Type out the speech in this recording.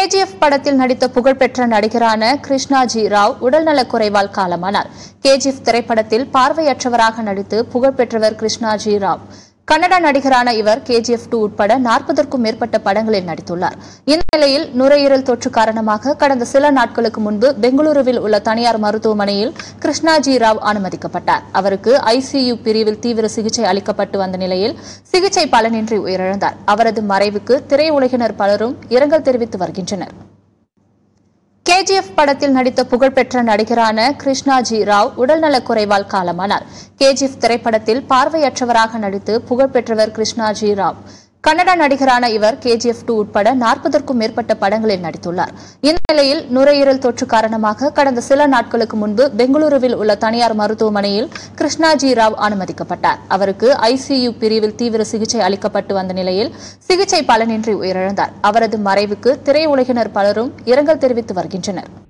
KGF படத்தில் நடித்த புகழ்பெற்ற நடிகரான கிருஷ்ணாஜி ராவ் உடல்நலக் குறைவால் காலமானார் கேஜிஎஃப் திரைப்படத்தில் பார்வையற்றவராக நடித்து புகழ்பெற்றவர் கிருஷ்ணாஜி ராவ் கன்னட நடிகரான இவர் கேஜிஎஃப் டூ உட்பட நாற்பதற்கும் மேற்பட்ட படங்களில் நடித்துள்ளார் இந்த நிலையில் நுரையீரல் தொற்று காரணமாக கடந்த சில நாட்களுக்கு முன்பு பெங்களூருவில் உள்ள தனியார் மருத்துவமனையில் கிருஷ்ணாஜி ராவ் அனுமதிக்கப்பட்டார் அவருக்கு ஐசியு பிரிவில் தீவிர சிகிச்சை அளிக்கப்பட்டு வந்த நிலையில் சிகிச்சை பலனின்றி உயிரிழந்தார் அவரது மறைவுக்கு திரையுலகினர் பலரும் இரங்கல் தெரிவித்து வருகின்றனர் கேஜிஎஃப் படத்தில் நடித்த புகழ்பெற்ற நடிகரான கிருஷ்ணாஜி ராவ் உடல்நலக் குறைவால் காலமானார் கேஜிஎஃப் திரைப்படத்தில் பார்வையற்றவராக நடித்து புகழ்பெற்றவர் கிருஷ்ணாஜி ராவ் கன்னட நடிகரான இவர் கேஜிஎஃப் டூ உட்பட நாற்பதற்கும் மேற்பட்ட படங்களில் நடித்துள்ளார் இந்த நிலையில் நுரையீரல் தொற்று காரணமாக கடந்த சில நாட்களுக்கு முன்பு பெங்களூருவில் உள்ள தனியார் மருத்துவமனையில் கிருஷ்ணாஜி ராவ் அனுமதிக்கப்பட்டார் அவருக்கு ஐசியு பிரிவில் தீவிர சிகிச்சை அளிக்கப்பட்டு வந்த நிலையில் சிகிச்சை பலனின்றி உயிரிழந்தார் அவரது மறைவுக்கு திரையுலகினர் பலரும் இரங்கல் தெரிவித்து வருகின்றனர்